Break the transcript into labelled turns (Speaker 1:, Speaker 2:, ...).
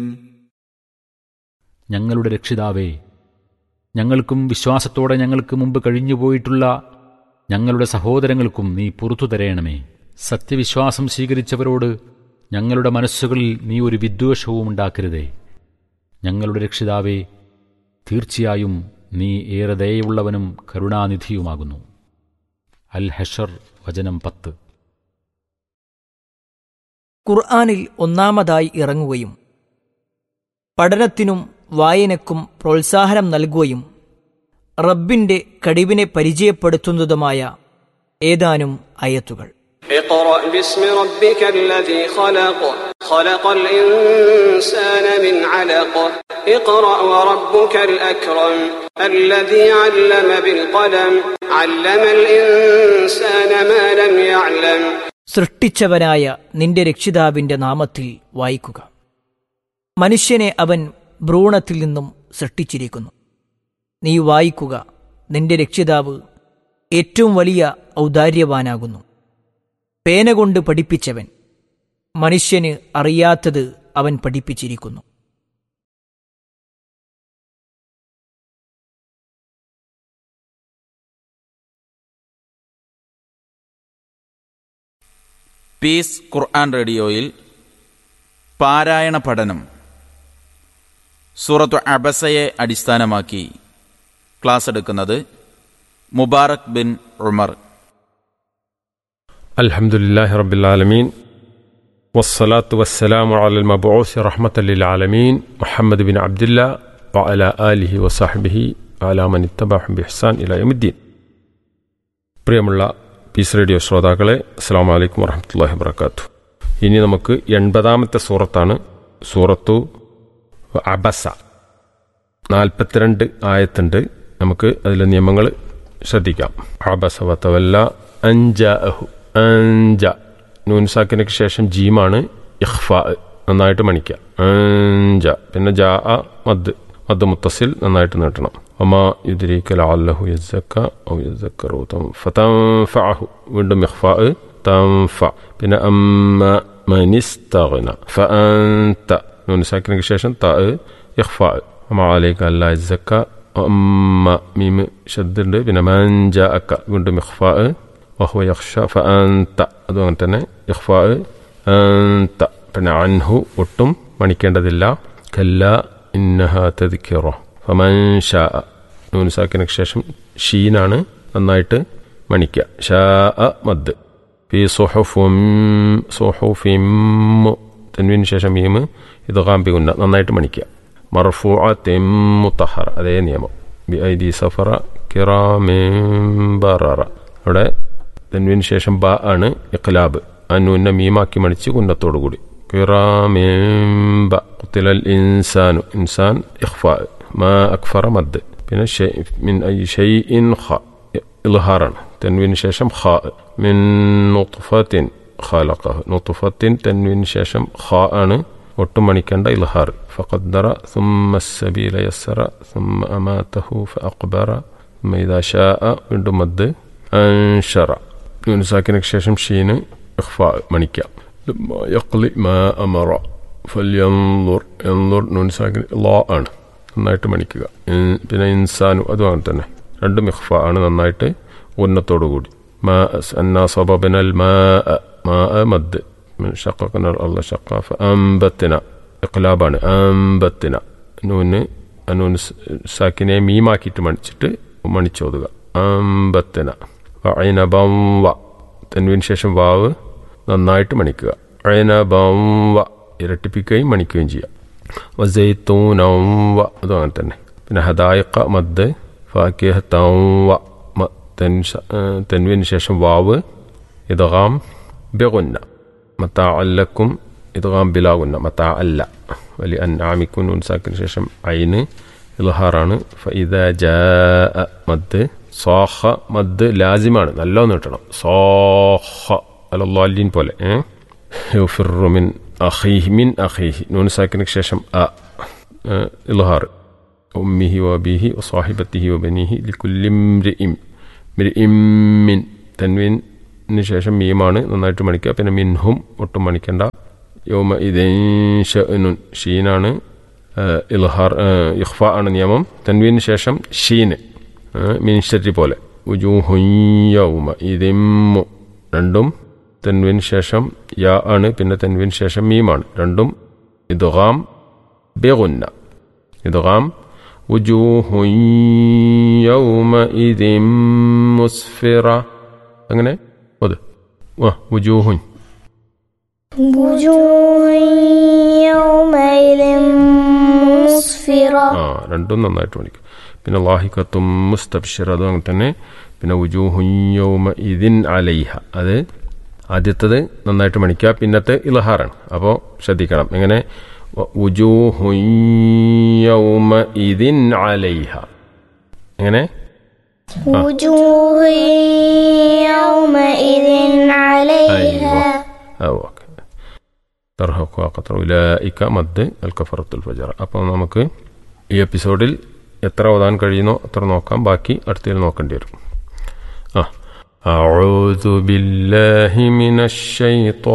Speaker 1: ഞങ്ങളുടെ രക്ഷിതാവേ ഞങ്ങൾക്കും വിശ്വാസത്തോടെ ഞങ്ങൾക്ക് മുമ്പ് കഴിഞ്ഞുപോയിട്ടുള്ള ഞങ്ങളുടെ സഹോദരങ്ങൾക്കും നീ പുറത്തു തരയണമേ സത്യവിശ്വാസം സ്വീകരിച്ചവരോട് ഞങ്ങളുടെ മനസ്സുകളിൽ നീ ഒരു വിദ്വേഷവും ഉണ്ടാക്കരുതേ ഞങ്ങളുടെ രക്ഷിതാവേ തീർച്ചയായും നീ ഏറെ ദയയുള്ളവനും കരുണാനിധിയുമാകുന്നു അൽ ഹഷർ വചനം പത്ത്
Speaker 2: ഖുർആാനിൽ ഒന്നാമതായി ഇറങ്ങുകയും പഠനത്തിനും വായനക്കും പ്രോത്സാഹനം നൽകുകയും റബ്ബിന്റെ കഴിവിനെ പരിചയപ്പെടുത്തുന്നതുമായ ഏതാനും അയത്തുകൾ
Speaker 3: اقرأ باسم ربك الذي خلق خلق الإنسان من علق اقرأ وربك الأكرم الذي علم بالقلم علم الإنسان ما لم يعلم
Speaker 2: സൃഷ്ടിച്ചവനായ നിന്റെ രക്ഷിതാവിന്റെ നാമത്തിൽ വായിക്കുക മനുഷ്യനെ അവൻ ഭ്രൂണത്തിൽ നിന്നും സൃഷ്ടിച്ചിരിക്കുന്നു നീ വായിക്കുക നിന്റെ രക്ഷിതാവ് ഏറ്റവും വലിയ ഔദാര്യവാനാകുന്നു പേന കൊണ്ട് പഠിപ്പിച്ചവൻ മനുഷ്യന് അറിയാത്തത് അവൻ പഠിപ്പിച്ചിരിക്കുന്നു
Speaker 4: പീസ് ഖുർആൻ റേഡിയോയിൽ പാരായണ പഠനം സൂറത്തു അബസയെ അടിസ്ഥാനമാക്കി ക്ലാസ് എടുക്കുന്നത് മുബാറക് ബിൻ ഉമർ
Speaker 5: الحمد لله رب العالمين والصلاة والسلام على المبعوث رحمة للعالمين محمد بن عبد الله وعلى آله وصحبه وعلى من اتبعهم بإحسان إلى يوم الدين പ്രിയമുള്ള പീസ് റേഡിയോ ശ്രോതാക്കളെ അസ്സാം വലൈക്കും വറഹമത്തല്ലാഹി വബർക്കാത്തു ഇനി നമുക്ക് എൺപതാമത്തെ സൂറത്താണ് സൂറത്തു അബസ നാൽപ്പത്തിരണ്ട് ആയത്തുണ്ട് നമുക്ക് അതിലെ നിയമങ്ങൾ ശ്രദ്ധിക്കാം അബസ വത്തവല്ല അഞ്ച അഹു അഞ്ച നൂൻസാക്കിനൊക്കെ ശേഷം ജീമാണ് ഇഖ്ഫ നന്നായിട്ട് മണിക്കുക അഞ്ച പിന്നെ ജാ അ മദ് മദ് മുത്തസിൽ നന്നായിട്ട് നീട്ടണം ഒമാ യുദ്രീക ലാല്ലഹു യസ്സക്ക ഔ യസ്സക്കറു ഫതൻഫഅഹു വീണ്ടും ഇഖ്ഫ തൻഫ പിന്നെ അമ്മ മനിസ്തഗ്ന ഫഅൻത നൂൻസാക്കിനൊക്കെ ശേഷം ത ഇഖ്ഫ ഒമാ അലൈക അല്ലാ യസ്സക്ക അമ്മ മീം ഷദ്ദുണ്ട് പിന്നെ മഞ്ച അക്ക വീണ്ടും ഇഖ്ഫ വഹുവ യഖ്ഷ ഫഅൻത അതും അങ്ങനെ തന്നെ ഇഖ്ഫ അൻത പിന്നെ അൻഹു ഒട്ടും മണിക്കേണ്ടതില്ല കല്ല ഇന്നഹ തദ്ക്കിറ ഫമൻ ഷാ നൂൻ സാക്കിനക്ക് ശേഷം ഷീനാണ് നന്നായിട്ട് മണിക്കുക ഷാ മദ് ഫി സുഹുഫും സുഹുഫിം തെൻവിന് ശേഷം മീം ഇത് കാമ്പി ഉന്ന നന്നായിട്ട് മണിക്കുക മർഫൂ മുത്തഹറ അതേ നിയമം ബി ഐ ദി സഫറ കിറാമിംബറ അവിടെ തെൻവിന് ശേഷം ബ ആണ് ഇഖ്ലാബ് ആ നൂന്നെ മീമാക്കി മണിച്ച് കുന്നത്തോടുകൂടി കിറാമിംബ കുത്തിലൽ ഇൻസാനു ഇൻസാൻ ഇഖ്ഫ മാ അക്ഫറ മദ് പിന്നെ മിൻ ഐ ഷൈ ഇൻ ഖ ഇൽഹാറാണ് തെൻവിന് ശേഷം ഖ മിൻ നുത്ഫത്തിൻ ഖാലഖഹ് നുത്ഫത്തിൻ തെൻവിന് ശേഷം ഖ ആണ് ഒട്ടും മണിക്കേണ്ട ഇൽഹാർ ഫഖദ്ദറ ثم السبيل يسر ثم أماته فأقبر ثم إذا شاء വീണ്ടും മദ് അൻഷറ യൂനുസാക്കിനക്ക് ശേഷം ഷീന് ഇഖ്ഫ മണിക്കാം യഖ്ലി മാ അമറ ഫല്യൻദുർ എൻദുർ നൂൻസാക്കിന് ലാ ആണ് നന്നായിട്ട് മണിക്കുക പിന്നെ ഇൻസാനു അതും അങ്ങനെ തന്നെ രണ്ടും ഇഖ്ഫ ആണ് നന്നായിട്ട് ഉന്നത്തോടു കൂടി മാ അന്നാ സബബനൽ മാ മാ മദ് ഷക്കന അല്ല ഷക്ക അമ്പത്തിന ഇഖ്ലാബാണ് അമ്പത്തിന നൂന് നൂന് സാക്കിനെ മീമാക്കിയിട്ട് മണിച്ചിട്ട് മണിച്ചോതുക അമ്പത്തിന അയനബം വ തെൻവിന് ശേഷം വാവ് നന്നായിട്ട് മണിക്കുക അയനബം വ ഇരട്ടിപ്പിക്കുകയും മണിക്കുകയും ചെയ്യാം വസൈത്തൂനം വ അതും അങ്ങനെ തന്നെ പിന്നെ ഹദായിക്ക മദ് ഫാക്കിഹത്തം വ തെൻവിന് ശേഷം വാവ് ഇതകാം ബെഗുന്ന മത്താ അല്ലക്കും ഇതകാം ബിലാകുന്ന മത്താ അല്ല വലിയ അന്നാമിക്കും നൂൻസാക്കിന് ശേഷം അയിന് ഇൽഹാറാണ് ഫൈദ ജാ മദ് സോഹ മദ് ലാസിമാണ് നല്ല നീട്ടണം സോഹ അലല്ലാലീൻ പോലെ യുഫിറുമിൻ അഖീഹി മിൻ അഖീഹി നൂൻ സാക്കിന് ശേഷം അ ഇൽഹാർ ഉമ്മിഹി വബിഹി വസാഹിബത്തിഹി വബനിഹി ലിക്കുല്ലിംരിഇം മിർഇം മിൻ തൻവീന് ശേഷം മീമാണ് നന്നായിട്ട് മണിക്കുക പിന്നെ മിൻഹും ഒട്ടും മണിക്കേണ്ട യൗമ ഇദൻ ഷഅ്നുൻ ഷീനാണ് ആ, ഇൽഹാർ ആ, ഇഖ്ഫ ആണ് നിയമം തൻവീന് ശേഷം ഷീന് ആ, മിൻഷരി പോലെ ഉജൂഹുൻ യൗമ ഇതിമ്മു രണ്ടും തൻവീന് ശേഷം യാ ആണ് പിന്നെ തൻവീന് ശേഷം മീമാണ് രണ്ടും ഇദ്ഗാം ബിഗുന്ന ഇദ്ഗാം ഉജൂഹുൻ യൗമഇദിൻ മുസ്ഫിറ അങ്ങനെ അത് ആ ഉജൂഹുൻ
Speaker 6: وجوه يومئذ مسفرة
Speaker 5: ആ രണ്ടും നന്നായിട്ട് പഠിക്കും പിന്നെ ലാഹിക്കത്തും മുസ്തബ്ഷിർ അതും അങ്ങനെ തന്നെ പിന്നെ ഉജൂഹുൻ യൗമ ഇതിൻ അലൈഹ അത് ആദ്യത്തത് നന്നായിട്ട് മണിക്കുക പിന്നത്തെ ഇലഹാറാണ് അപ്പോൾ ശ്രദ്ധിക്കണം എങ്ങനെ ഉജൂഹുൻ യൗമ ഇതിൻ അലൈഹ എങ്ങനെ
Speaker 6: وجوه يومئذ عليها
Speaker 5: ആ ഓക്കെ തർഹഖ ഖത്തർ ഉലായിക്ക മദ് അൽ കഫറത്തുൽ ഫജർ അപ്പോൾ നമുക്ക് ഈ എപ്പിസോഡിൽ എത്ര ഓതാൻ കഴിയുന്നോ അത്ര നോക്കാം ബാക്കി അടുത്തതിൽ നോക്കേണ്ടി വരും ആ أعوذ بالله من الشيطان